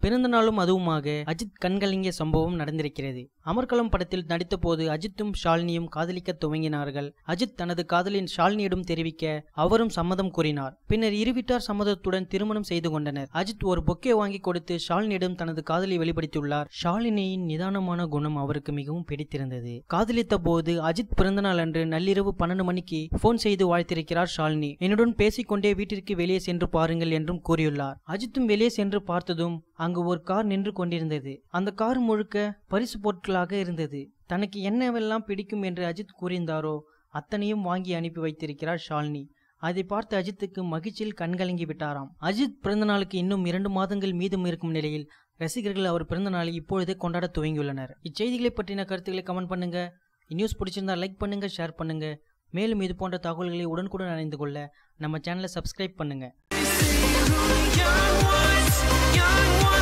பிறந்த நாளும் அதுவுமாக அஜித் கண்கலங்கிய சம்பவம் நடந்திருக்கிறது அமர்கலம் படத்தில் நடித்த போது அஜித்தும் ஷாலினியும் காதலிக்க துவங்கினார்கள் அஜித் தனது காதலின் ஷாலினியிடம் தெரிவிக்க அவரும் சம்மதம் கூறினார் பின்னர் இருவிட்டார் சம்மதத்துடன் திருமணம் செய்து கொண்டனர் அஜித் ஒரு பொக்கே வாங்கி கொடுத்து ஷாலினியிடம் தனது காதலை வெளிப்படுத்தியுள்ளார் ஷாலினியின் நிதானமான குணம் அவருக்கு மிகவும் பிடித்திருந்தது காதலித்த போது அஜித் பிறந்தநாள் அன்று நள்ளிரவு பன்னெண்டு மணிக்கு போன் செய்து வாழ்த்திருக்கிறார் ஷாலினி என்னுடன் பேசிக்கொண்டே வீட்டிற்கு வெளியே சென்று பாருங்கள் என்றும் கூறியுள்ளார் அஜித்தும் வெளியே சென்று பார்த்ததும் அங்கு ஒரு கார் நின்று கொண்டிருந்தது அந்த கார் முழுக்க பரிசு பொருட்களாக இருந்தது தனக்கு என்னவெல்லாம் பிடிக்கும் என்று அஜித் கூறியிருந்தாரோ அத்தனையும் வாங்கி அனுப்பி வைத்திருக்கிறார் ஷாலினி அதை பார்த்து அஜித்துக்கு மகிழ்ச்சியில் கண்கலங்கி விட்டாராம் அஜித் பிறந்த நாளுக்கு இன்னும் இரண்டு மாதங்கள் மீதம் இருக்கும் நிலையில் ரசிகர்கள் அவர் பிறந்த நாளை இப்பொழுதே கொண்டாட துவங்கியுள்ளனர் இச்செய்திகளை பற்றின கருத்துக்களை கமெண்ட் பண்ணுங்க நியூஸ் பிடிச்சிருந்தா லைக் பண்ணுங்க ஷேர் பண்ணுங்க மேலும் இது போன்ற தகவல்களை உடனுக்குடன் அறிந்து கொள்ள நம்ம சேனலை சப்ஸ்கிரைப் பண்ணுங்க Young ones, young ones.